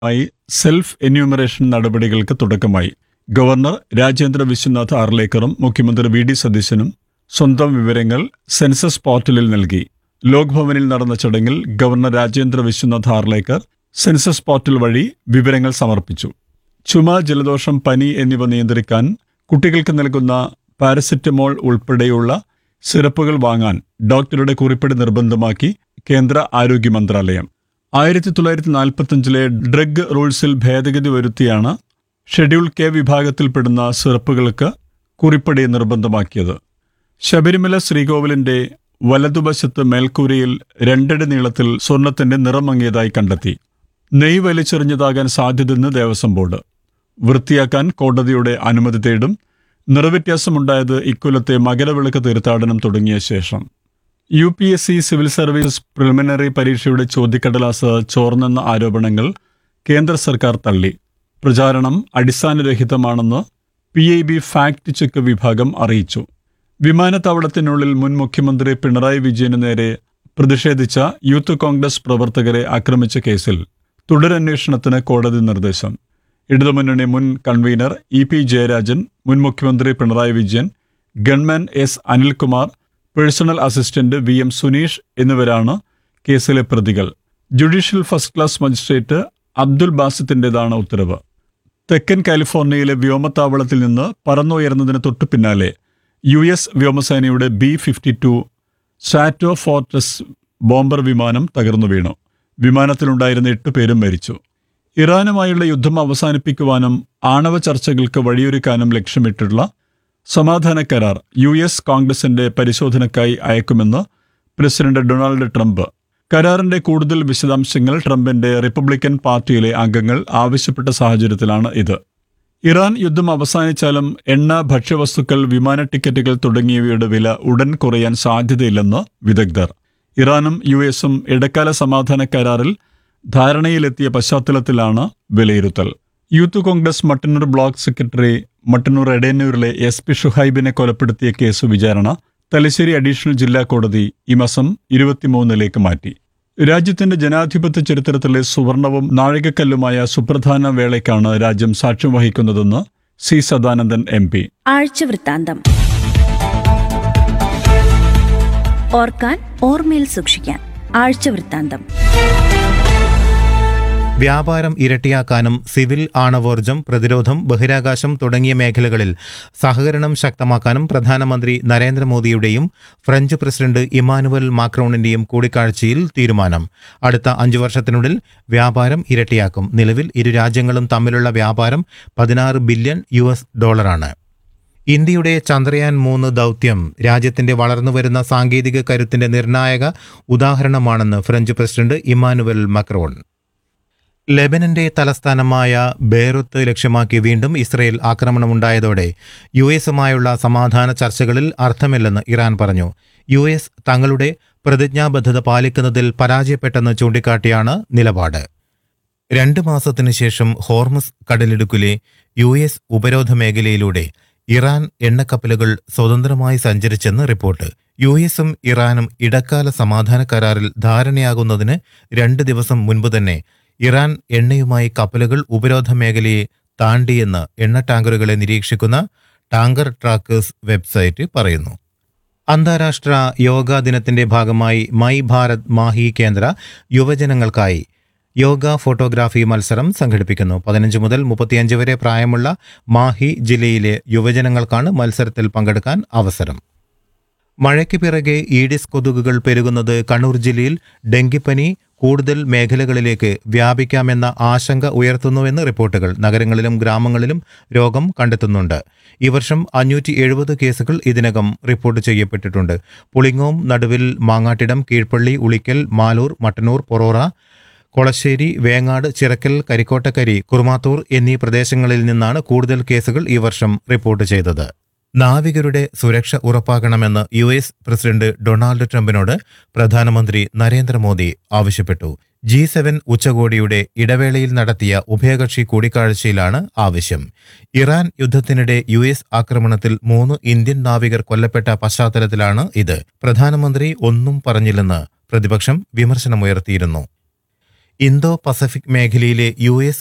ായി self enumeration നടപടികൾക്ക് തുടക്കമായി governor Rajendra Vishwanath ആർലേക്കറും മുഖ്യമന്ത്രി വി ഡി സതീശനും സ്വന്തം വിവരങ്ങൾ സെൻസസ് പോർട്ടലിൽ നൽകി ലോക് ഭവനിൽ നടന്ന ചടങ്ങിൽ governor Rajendra Vishwanath Arlekar census portal വഴി വിവരങ്ങൾ സമർപ്പിച്ചു ചുമ ജലദോഷം പനി എന്നിവ നിയന്ത്രിക്കാൻ കുട്ടികൾക്ക് നൽകുന്ന പാരസെറ്റമോൾ ഉൾപ്പെടെയുള്ള സിറപ്പുകൾ വാങ്ങാൻ ഡോക്ടറുടെ കുറിപ്പടി നിർബന്ധമാക്കി കേന്ദ്ര ആരോഗ്യ മന്ത്രാലയം ആയിരത്തി തൊള്ളായിരത്തി നാൽപ്പത്തഞ്ചിലെ ഡ്രഗ് റൂൾസിൽ ഭേദഗതി വരുത്തിയാണ് ഷെഡ്യൂൾ കെ വിഭാഗത്തിൽപ്പെടുന്ന സിറപ്പുകൾക്ക് കുറിപ്പടി നിർബന്ധമാക്കിയത് ശബരിമല ശ്രീകോവിലിന്റെ വലതുവശത്ത് മേൽക്കൂരയിൽ രണ്ടടി നീളത്തിൽ സ്വർണത്തിന്റെ നിറം മങ്ങിയതായി കണ്ടെത്തി നെയ് വലിച്ചെറിഞ്ഞതാകാൻ സാധ്യതയെന്ന് ദേവസ്വം ബോർഡ് വൃത്തിയാക്കാൻ കോടതിയുടെ അനുമതി തേടും നിറവ്യത്യാസമുണ്ടായത് ഇക്കൊല്ലത്തെ മകരവിളക്ക് തീർത്ഥാടനം തുടങ്ങിയ ശേഷം U P S C civil service preliminary പരീക്ഷയുടെ ചോദ്യക്കടലാസ് ചോർന്നെന്ന ആരോപണങ്ങൾ കേന്ദ്ര സർക്കാർ തള്ളി പ്രചാരണം അടിസ്ഥാനരഹിതമാണെന്ന് P I B fact check വിഭാഗം അറിയിച്ചു വിമാനത്താവളത്തിനുള്ളിൽ മുൻ മുഖ്യമന്ത്രി പിണറായി വിജയനു നേരെ പ്രതിഷേധിച്ച യൂത്ത് കോൺഗ്രസ് പ്രവർത്തകരെ ആക്രമിച്ച കേസിൽ തുടരന്വേഷണത്തിന് കോടതി നിർദ്ദേശം ഇടതുമുന്നണി മുൻ കൺവീനർ ഇ പി ജയരാജൻ മുൻ മുഖ്യമന്ത്രി Pinarayi Vijayan gunman S Anilkumar personal assistant V M Suneesh എന്നിവരാണ് കേസിലെ പ്രതികൾ judicial first class magistrate Abdul ബാസിത്തിന്റേതാണ് ഉത്തരവ് തെക്കൻ കാലിഫോർണിയയിലെ വ്യോമത്താവളത്തിൽ നിന്ന് പറന്നുയർന്നതിന് തൊട്ടു പിന്നാലെ യു എസ് വ്യോമസേനയുടെ B fifty two stratofortress bomber വിമാനം തകർന്നു വീണു വിമാനത്തിലുണ്ടായിരുന്ന എട്ട് പേരും മരിച്ചു ഇറാനുമായുള്ള യുദ്ധം അവസാനിപ്പിക്കുവാനും ആണവ ചർച്ചകൾക്ക് വഴിയൊരുക്കാനും ലക്ഷ്യമിട്ടുള്ള സമാധാന കരാർ യു എസ് കോൺഗ്രസിന്റെ പരിശോധനയ്ക്കായി അയക്കുമെന്ന് പ്രസിഡന്റ് ഡൊണാൾഡ് ട്രംപ് കരാറിന്റെ കൂടുതൽ വിശദാംശങ്ങൾ ട്രംപിന്റെ റിപ്പബ്ലിക്കൻ പാർട്ടിയിലെ അംഗങ്ങൾ ആവശ്യപ്പെട്ട സാഹചര്യത്തിലാണ് ഇത് ഇറാൻ യുദ്ധം അവസാനിച്ചാലും എണ്ണ ഭക്ഷ്യവസ്തുക്കൾ വിമാന ടിക്കറ്റുകൾ തുടങ്ങിയവയുടെ വില ഉടൻ കുറയാൻ സാധ്യതയില്ലെന്ന് വിദഗ്ധർ ഇറാനും യു എസും ഇടക്കാല സമാധാന കരാറിൽ ധാരണയിലെത്തിയ പശ്ചാത്തലത്തിലാണ് വിലയിരുത്തൽ youth Congress Mattannur block secretary Mattannur എടയന്നൂരിലെ എസ് പി ഷുഹൈബിനെ കൊലപ്പെടുത്തിയ കേസ് വിചാരണ തലശ്ശേരി അഡീഷണൽ ജില്ലാ കോടതി ഈ മാസം ഇരുപത്തിമൂന്നിലേക്ക് മാറ്റി രാജ്യത്തിന്റെ ജനാധിപത്യ ചരിത്രത്തിലെ സുവർണവും നാഴികക്കല്ലുമായ സുപ്രധാന വേളയ്ക്കാണ് രാജ്യം സാക്ഷ്യം വഹിക്കുന്നതെന്ന് സി സദാനന്ദൻ എം പി ആഴ്ചവൃത്താന്തം ഓർക്കാൻ ഓർമ്മയിൽ സൂക്ഷിക്കാൻ ആഴ്ചവൃത്താന്തം വ്യാപാരം ഇരട്ടിയാക്കാനും സിവിൽ ആണവോർജം പ്രതിരോധം ബഹിരാകാശം തുടങ്ങിയ മേഖലകളിൽ സഹകരണം ശക്തമാക്കാനും പ്രധാനമന്ത്രി നരേന്ദ്രമോദിയുടെയും ഫ്രഞ്ച് പ്രസിഡന്റ് ഇമാനുവൽ മാക്രോണിന്റെയും കൂടിക്കാഴ്ചയിൽ തീരുമാനം അടുത്ത അഞ്ചു വർഷത്തിനുള്ളിൽ വ്യാപാരം ഇരട്ടിയാക്കും നിലവിൽ ഇരു രാജ്യങ്ങളും തമ്മിലുള്ള വ്യാപാരം പതിനാറ് ബില്യൺ യു എസ് ഡോളറാണ് ഇന്ത്യയുടെ ചന്ദ്രയാൻ മൂന്ന് ദൗത്യം രാജ്യത്തിന്റെ വളർന്നുവരുന്ന സാങ്കേതിക കരുത്തിന്റെ നിർണായക ഉദാഹരണമാണെന്ന് ഫ്രഞ്ച് പ്രസിഡന്റ് ഇമാനുവൽ മക്രോൺ ലെബനന്റെ തലസ്ഥാനമായ ബെയ്റുത്ത് ലക്ഷ്യമാക്കി വീണ്ടും ഇസ്രയേൽ ആക്രമണമുണ്ടായതോടെ യു എസുമായുള്ള സമാധാന ചർച്ചകളിൽ അർത്ഥമില്ലെന്ന് ഇറാൻ പറഞ്ഞു യു എസ് തങ്ങളുടെ പ്രതിജ്ഞാബദ്ധത പാലിക്കുന്നതിൽ പരാജയപ്പെട്ടെന്ന് ചൂണ്ടിക്കാട്ടിയാണ് നിലപാട് രണ്ട് മാസത്തിനു ശേഷം ഹോർമസ് കടലിടുക്കിലെ യു എസ് ഉപരോധ മേഖലയിലൂടെ ഇറാൻ എണ്ണക്കപ്പലുകൾ സ്വതന്ത്രമായി സഞ്ചരിച്ചെന്ന് റിപ്പോർട്ട് യു എസും ഇറാനും ഇടക്കാല സമാധാന കരാറിൽ ധാരണയാകുന്നതിന് രണ്ട് ദിവസം മുൻപ് തന്നെ ഇറാൻ എണ്ണയുമായി കപ്പലുകൾ ഉപരോധ മേഖലയെ താണ്ടിയെന്ന് എണ്ണ ടാങ്കറുകളെ നിരീക്ഷിക്കുന്ന ടാങ്കർ ട്രാക്കേഴ്സ് വെബ്സൈറ്റ് പറയുന്നു അന്താരാഷ്ട്ര യോഗാ ദിനത്തിന്റെ ഭാഗമായി മൈ ഭാരത് മാഹി കേന്ദ്ര യുവജനങ്ങൾക്കായി യോഗ ഫോട്ടോഗ്രാഫി മത്സരം സംഘടിപ്പിക്കുന്നു പതിനഞ്ച് മുതൽ മുപ്പത്തിയഞ്ച് വരെ പ്രായമുള്ള മാഹി ജില്ലയിലെ യുവജനങ്ങൾക്കാണ് മത്സരത്തിൽ പങ്കെടുക്കാൻ അവസരം മഴയ്ക്ക് പിറകെ ഈഡിസ് കൊതുകുകൾ പെരുകുന്നത് കണ്ണൂർ ജില്ലയിൽ ഡെങ്കിപ്പനി കൂടുതൽ മേഖലകളിലേക്ക് വ്യാപിക്കാമെന്ന ആശങ്ക ഉയർത്തുന്നുവെന്ന് റിപ്പോർട്ടുകൾ നഗരങ്ങളിലും ഗ്രാമങ്ങളിലും രോഗം കണ്ടെത്തുന്നുണ്ട് ഈ വർഷം അഞ്ഞൂറ്റി എഴുപത് കേസുകൾ ഇതിനകം റിപ്പോർട്ട് ചെയ്യപ്പെട്ടിട്ടുണ്ട് പുളിങ്ങോം നടുവിൽ മാങ്ങാട്ടിടം കീഴ്പള്ളി ഉളിക്കൽ മാലൂർ മട്ടന്നൂർ പൊറോറ കൊളശ്ശേരി വേങ്ങാട് ചിറക്കൽ കരിക്കോട്ടക്കരി കുറുമാത്തൂർ എന്നീ പ്രദേശങ്ങളിൽ നിന്നാണ് കൂടുതൽ കേസുകൾ ഈ വർഷം റിപ്പോർട്ട് ചെയ്തത് നാവികരുടെ സുരക്ഷ ഉറപ്പാക്കണമെന്ന് യു എസ് പ്രസിഡന്റ് ഡൊണാൾഡ് ട്രംപിനോട് പ്രധാനമന്ത്രി നരേന്ദ്രമോദി ആവശ്യപ്പെട്ടു ജി സെവൻ ഉച്ചകോടിയുടെ ഇടവേളയിൽ നടത്തിയ ഉഭയകക്ഷി കൂടിക്കാഴ്ചയിലാണ് ആവശ്യം ഇറാൻ യുദ്ധത്തിനിടെ യു എസ് ആക്രമണത്തിൽ മൂന്ന് ഇന്ത്യൻ നാവികർ കൊല്ലപ്പെട്ട പശ്ചാത്തലത്തിലാണ് ഇത് പ്രധാനമന്ത്രി ഒന്നും പറഞ്ഞില്ലെന്ന് പ്രതിപക്ഷം വിമർശനമുയർത്തിയിരുന്നു ഇന്തോ പസഫിക് മേഖലയിലെ യു എസ്